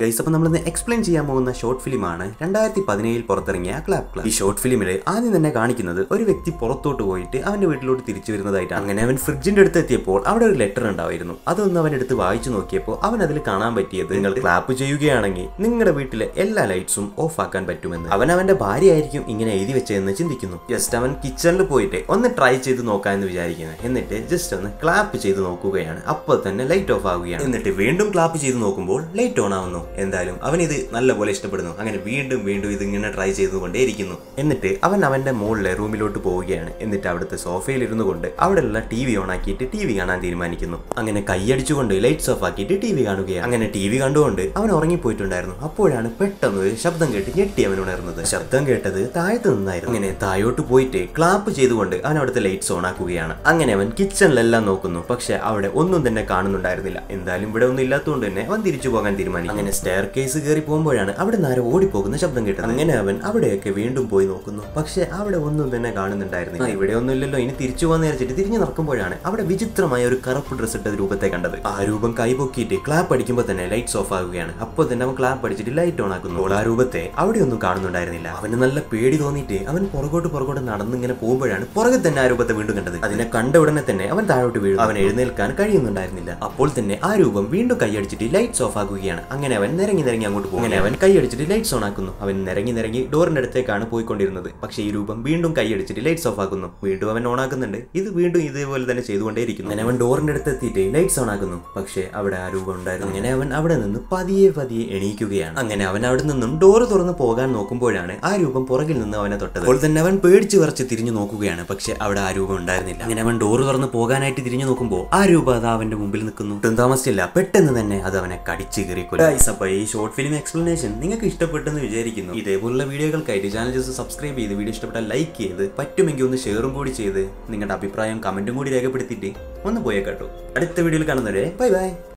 guys അപ്പോൾ നമ്മളിന്ന് explain ചെയ്യാൻ പോകുന്ന ഷോർട്ട് ഫിലിമാണ് രണ്ടായിരത്തി പതിനേഴിൽ പുറത്തിറങ്ങിയ ക്ലാപ് ക്ലാബ് ഈ ഷോർട്ട് ഫിലിമിൽ ആദ്യം തന്നെ കാണിക്കുന്നത് ഒരു വ്യക്തി പുറത്തോട്ട് പോയിട്ട് അവന്റെ വീട്ടിലോട്ട് തിരിച്ചു വരുന്നതായിട്ടാണ് അങ്ങനെ അവൻ ഫ്രിഡ്ജിന്റെ അടുത്ത് എത്തിയപ്പോൾ അവിടെ ഒരു ലെറ്റർ ഉണ്ടായിരുന്നു അതൊന്ന് അവൻ എടുത്ത് വായിച്ചു നോക്കിയപ്പോൾ അവൻ അതിൽ കാണാൻ പറ്റിയത് നിങ്ങൾ ക്ലാപ്പ് ചെയ്യുകയാണെങ്കിൽ നിങ്ങളുടെ വീട്ടിലെ എല്ലാ ലൈറ്റ്സും ഓഫ് ആക്കാൻ പറ്റുമെന്ന് അവൻ അവന്റെ ഭാര്യയായിരിക്കും ഇങ്ങനെ എഴുതി വെച്ചതെന്ന് ചിന്തിക്കുന്നു ജസ്റ്റ് അവൻ കിച്ചണിൽ പോയിട്ട് ഒന്ന് ട്രൈ ചെയ്ത് നോക്കാമെന്ന് വിചാരിക്കുന്നു എന്നിട്ട് ജസ്റ്റ് ഒന്ന് ക്ലാപ്പ് ചെയ്ത് നോക്കുകയാണ് അപ്പോൾ തന്നെ ലൈറ്റ് ഓഫ് ആവുകയാണ് എന്നിട്ട് വീണ്ടും ക്ലാപ്പ് ചെയ്ത് നോക്കുമ്പോൾ ലൈറ്റ് ഓൺ ആവുന്നു എന്തായാലും അവൻ ഇത് നല്ലപോലെ ഇഷ്ടപ്പെടുന്നു അങ്ങനെ വീണ്ടും വീണ്ടും ഇത് ഇങ്ങനെ ട്രൈ ചെയ്തുകൊണ്ടേയിരിക്കുന്നു എന്നിട്ട് അവൻ അവന്റെ മുകളിലെ റൂമിലോട്ട് പോവുകയാണ് എന്നിട്ട് അവിടുത്തെ സോഫയിൽ ഇരുന്നു കൊണ്ട് അവിടെയുള്ള ടി വി ഓൺ ആക്കിയിട്ട് ടി വി കാണാൻ തീരുമാനിക്കുന്നു അങ്ങനെ കൈയടിച്ചുകൊണ്ട് ലൈറ്റ്സ് ഓഫ് ആക്കിയിട്ട് ടി വി കാണുകയാണ് അങ്ങനെ ടി വി കണ്ടുകൊണ്ട് അവൻ ഉറങ്ങിപ്പോയിട്ടുണ്ടായിരുന്നു അപ്പോഴാണ് പെട്ടെന്ന് ഒരു ശബ്ദം കേട്ട് ഞെട്ടി അവൻ ഉണർന്നത് ശബ്ദം കേട്ടത് താഴത്ത് നിന്നായിരുന്നു അങ്ങനെ താഴോട്ട് പോയിട്ട് ക്ലാപ്പ് ചെയ്തുകൊണ്ട് അവൻ അവിടുത്തെ ലൈറ്റ്സ് ഓൺ ആക്കുകയാണ് അങ്ങനെ അവൻ കിച്ചണിലെല്ലാം നോക്കുന്നു പക്ഷെ അവിടെ ഒന്നും തന്നെ കാണുന്നുണ്ടായിരുന്നില്ല എന്തായാലും ഇവിടെ ഒന്നും ഇല്ലാത്തതുകൊണ്ട് തന്നെ അവൻ തിരിച്ചു പോകാൻ തീരുമാനിക്കും അങ്ങനെ സ്റ്റെയർ കേസ് കയറി പോകുമ്പോഴാണ് അവിടെ നിന്ന് ആരോ ഓടിപ്പോകുന്ന ശബ്ദം കേട്ടത് അങ്ങനെ അവൻ അവിടെയൊക്കെ വീണ്ടും പോയി നോക്കുന്നു പക്ഷെ അവിടെ ഒന്നും തന്നെ കാണുന്നുണ്ടായിരുന്നില്ല ആ, ഇവിടെ ഒന്നും ഇല്ലല്ലോ ഇനി തിരിച്ചു പോകാന്ന് വിചാരിച്ചിട്ട് തിരിഞ്ഞു നടക്കുമ്പോഴാണ് അവിടെ വിചിത്രമായ ഒരു കറുപ്പ് ഡ്രസ് ഇട്ട രൂപത്തെ കണ്ടത് ആ രൂപം കൈപൊക്കിയിട്ട് ക്ലാപ്പ് അടിക്കുമ്പോൾ തന്നെ ലൈറ്റ്സ് ഓഫ് ആകുകയാണ് അപ്പോൾ തന്നെ അവൻ ക്ലാപ്പ് അടിച്ചിട്ട് ലൈറ്റ് ഓൺ ആക്കുന്നു അപ്പോൾ ആ രൂപത്തെ അവിടെ ഒന്നും കാണുന്നുണ്ടായിരുന്നില്ല അവന് നല്ല പേടി തോന്നിയിട്ട് അവൻ പുറകോട്ട് പുറകോട്ട് നടന്നിങ്ങനെ പോകുമ്പോഴാണ് പുറകെ തന്നെ ആ രൂപത്തെ വീണ്ടും കണ്ടത് അതിനെ കണ്ട ഉടനെ തന്നെ അവൻ താഴോട്ട് വീഴും അവൻ എഴുന്നേൽക്കാൻ കഴിയുന്നുണ്ടായിരുന്നില്ല അപ്പോൾ തന്നെ ആ രൂപം വീണ്ടും കൈയടിച്ചിട്ട് ലൈറ്റ്സ് ഓഫ് ആകുകയാണ് അങ്ങനെ അവൻ നിരങ്ങി നിരങ്ങി അങ്ങോട്ട് പോകും അങ്ങനെ അവൻ കൈയടിച്ചിട്ട് ലൈറ്റ്സ് ഓൺ ആക്കുന്നു അവൻ നിരങ്ങി നിരങ്ങി ഡോറിന്റെ അടുത്തേക്കാണ് പോയിക്കൊണ്ടിരുന്നത് പക്ഷേ ഈ രൂപം വീണ്ടും കൈയടിച്ചിട്ട് ലൈറ്റ്സ് ഓഫ് ആക്കുന്നു വീണ്ടും അവൻ ഓൺ ആക്കുന്നുണ്ട് ഇത് വീണ്ടും ഇതേപോലെ തന്നെ ചെയ്തുകൊണ്ടേയിരിക്കുന്നു അങ്ങനെ അവൻ ഡോറിന്റെ അടുത്ത് എത്തിയിട്ട് ലൈറ്റ്സ് ഓൺ ആക്കുന്നു പക്ഷേ അവിടെ ആ രൂപം ഉണ്ടായിരുന്നു അങ്ങനെ അവൻ അവിടെ നിന്ന് പതിയെ പതിയെ എണീക്കുകയാണ് അങ്ങനെ അവൻ അവിടെ നിന്നും ഡോറ് തുറന്ന് പോകാൻ നോക്കുമ്പോഴാണ് ആ രൂപം പുറകിൽ നിന്ന് അവനെ തൊട്ടത് അപ്പോൾ തന്നെ അവൻ പേടിച്ച് വിറച്ച് തിരിഞ്ഞു നോക്കുകയാണ് പക്ഷേ അവിടെ ആ രൂപം ഉണ്ടായിരുന്നില്ല അങ്ങനെ അവൻ ഡോറ് തുറന്ന് പോകാനായിട്ട് തിരിഞ്ഞു നോക്കുമ്പോൾ ആ രൂപം അത് അവന്റെ മുമ്പിൽ നിൽക്കുന്നു ഒട്ടും താമസിച്ചില്ല പെട്ടെന്ന് തന്നെ അത് അവനെ കടിച്ച് കയറി അപ്പൊ ഈ ഷോർട്ട് ഫിലിം എക്സ്പ്ലനേഷൻ നിങ്ങൾക്ക് ഇഷ്ടപ്പെട്ടെന്ന് വിചാരിക്കുന്നു ഇതേപോലുള്ള വീഡിയോകൾക്കായിട്ട് ചാനൽ ജസ്റ്റ് സബ്സ്ക്രൈബ് ചെയ്ത് വീഡിയോ ഇഷ്ടപ്പെട്ടാൽ ലൈക്ക് ചെയ്ത് പറ്റുമെങ്കിൽ ഒന്ന് ഷെയറും കൂടി ചെയ്ത് നിങ്ങളുടെ അഭിപ്രായം കമന്റും കൂടി രേഖപ്പെടുത്തിയിട്ട് ഒന്ന് പോയേക്കാട്ടോ അടുത്ത വീഡിയോയിൽ കാണുന്നവരെ ബൈ ബൈ